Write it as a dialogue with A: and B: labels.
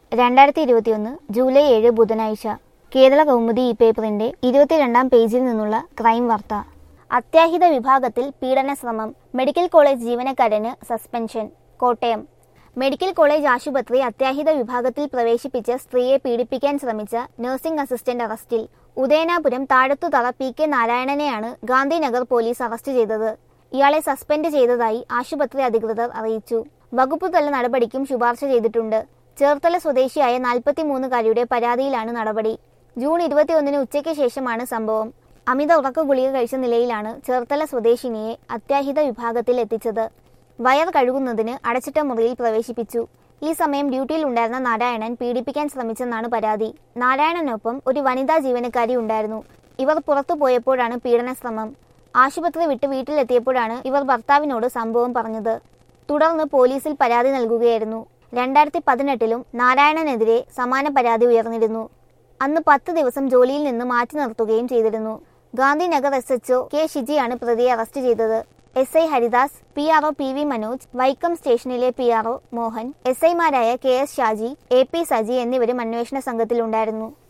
A: രണ്ടായിരത്തി ഇരുപത്തിയൊന്ന് ജൂലൈ ഏഴ് ബുധനാഴ്ച കേരള കൗമുദി ഈ പേപ്പറിന്റെ ഇരുപത്തിരണ്ടാം പേജിൽ നിന്നുള്ള ക്രൈം വാർത്ത അത്യാഹിത വിഭാഗത്തിൽ പീഡന ശ്രമം മെഡിക്കൽ കോളേജ് ജീവനക്കാരന് സസ്പെൻഷൻ കോട്ടയം മെഡിക്കൽ കോളേജ് ആശുപത്രി അത്യാഹിത വിഭാഗത്തിൽ പ്രവേശിപ്പിച്ച സ്ത്രീയെ പീഡിപ്പിക്കാൻ ശ്രമിച്ച നഴ്സിംഗ് അസിസ്റ്റന്റ് അറസ്റ്റിൽ ഉദയനാപുരം താഴത്തുതറ പി കെ നാരായണനെയാണ് ഗാന്ധിനഗർ പോലീസ് അറസ്റ്റ് ചെയ്തത് ഇയാളെ സസ്പെൻഡ് ചെയ്തതായി ആശുപത്രി അധികൃതർ അറിയിച്ചു വകുപ്പുതല നടപടിക്കും ശുപാർശ ചെയ്തിട്ടുണ്ട് ചേർത്തല സ്വദേശിയായ നാൽപ്പത്തിമൂന്നുകാരിയുടെ പരാതിയിലാണ് നടപടി ജൂൺ ഇരുപത്തിയൊന്നിന് ഉച്ചയ്ക്ക് ശേഷമാണ് സംഭവം അമിത ഉറക്ക ഗുളിക കഴിച്ച നിലയിലാണ് ചേർത്തല സ്വദേശിനിയെ അത്യാഹിത വിഭാഗത്തിൽ എത്തിച്ചത് വയർ കഴുകുന്നതിന് അടച്ചിട്ട മുറിയിൽ പ്രവേശിപ്പിച്ചു ഈ സമയം ഡ്യൂട്ടിയിൽ ഉണ്ടായിരുന്ന നാരായണൻ പീഡിപ്പിക്കാൻ ശ്രമിച്ചെന്നാണ് പരാതി നാരായണനൊപ്പം ഒരു വനിതാ ജീവനക്കാരി ഉണ്ടായിരുന്നു ഇവർ പുറത്തു പോയപ്പോഴാണ് പീഡന ശ്രമം ആശുപത്രി വിട്ട് വീട്ടിലെത്തിയപ്പോഴാണ് ഇവർ ഭർത്താവിനോട് സംഭവം പറഞ്ഞത് തുടർന്ന് പോലീസിൽ പരാതി നൽകുകയായിരുന്നു രണ്ടായിരത്തി പതിനെട്ടിലും നാരായണനെതിരെ സമാന പരാതി ഉയർന്നിരുന്നു അന്ന് പത്ത് ദിവസം ജോലിയിൽ നിന്ന് മാറ്റി നിർത്തുകയും ചെയ്തിരുന്നു ഗാന്ധിനഗർ എസ് എച്ച്ഒ കെ ഷിജിയാണ് പ്രതിയെ അറസ്റ്റ് ചെയ്തത് S I Haridas P R O P V Manoj Vaikom സ്റ്റേഷനിലെ P R O Mohan S ഐമാരായ K S Shaji A P Saji എന്നിവരും അന്വേഷണ സംഘത്തിലുണ്ടായിരുന്നു